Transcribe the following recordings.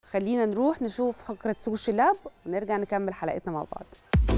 خلينا نروح نشوف فقره سوشي لاب ونرجع نكمل حلقتنا مع بعض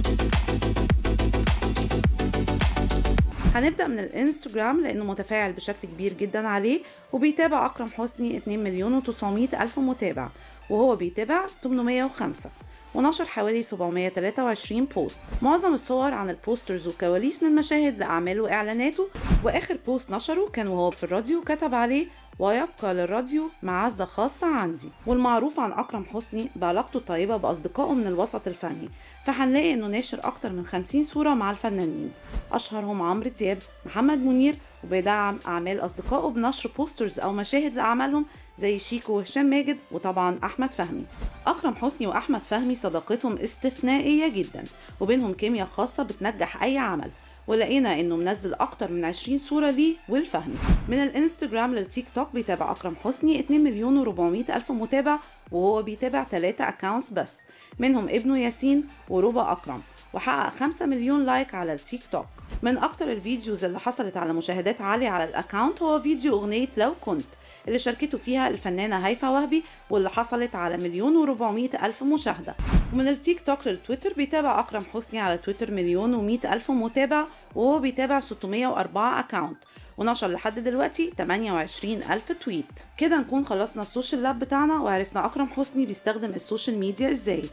هنبدأ من الانستجرام لأنه متفاعل بشكل كبير جدا عليه وبيتابع أكرم حسني 2 مليون و900 ألف متابع وهو بيتابع 805 ونشر حوالي 723 بوست معظم الصور عن البوسترز وكواليس من مشاهد لأعماله وإعلاناته وآخر بوست نشره كان وهو في الراديو كتب عليه ويبقى للراديو معزة خاصة عندي والمعروف عن أكرم حسني بعلاقته الطيبة بأصدقائه من الوسط الفني فهنلاقي إنه ناشر أكتر من 50 صورة مع الفنانين أشهرهم عمرو دياب محمد منير وبيدعم أعمال أصدقائه بنشر بوسترز أو مشاهد لأعمالهم زي شيكو وهشام ماجد وطبعا أحمد فهمي أكرم حسني وأحمد فهمي صداقتهم استثنائية جدا وبينهم كيمياء خاصة بتنجح أي عمل ولقينا انه منزل اكتر من 20 صورة ليه والفهمي من الانستجرام للتيك توك بيتابع اكرم حسني 2 مليون و400 الف متابع وهو بيتابع 3 اكاونتس بس منهم ابنه ياسين وربا اكرم وحقق 5 مليون لايك على التيك توك من اكتر الفيديوز اللي حصلت على مشاهدات عالية على الاكاونت هو فيديو اغنية لو كنت اللي شاركته فيها الفنانة هيفا وهبي واللي حصلت على مليون وربعمية ألف مشاهدة ومن التيك توك للتويتر بيتابع أكرم حسني على تويتر مليون ومية ألف متابع وهو بيتابع 604 أكاونت ونشر لحد دلوقتي 28 ألف تويت كده نكون خلصنا السوشيال لاب بتاعنا وعرفنا أكرم حسني بيستخدم السوشيال ميديا إزاي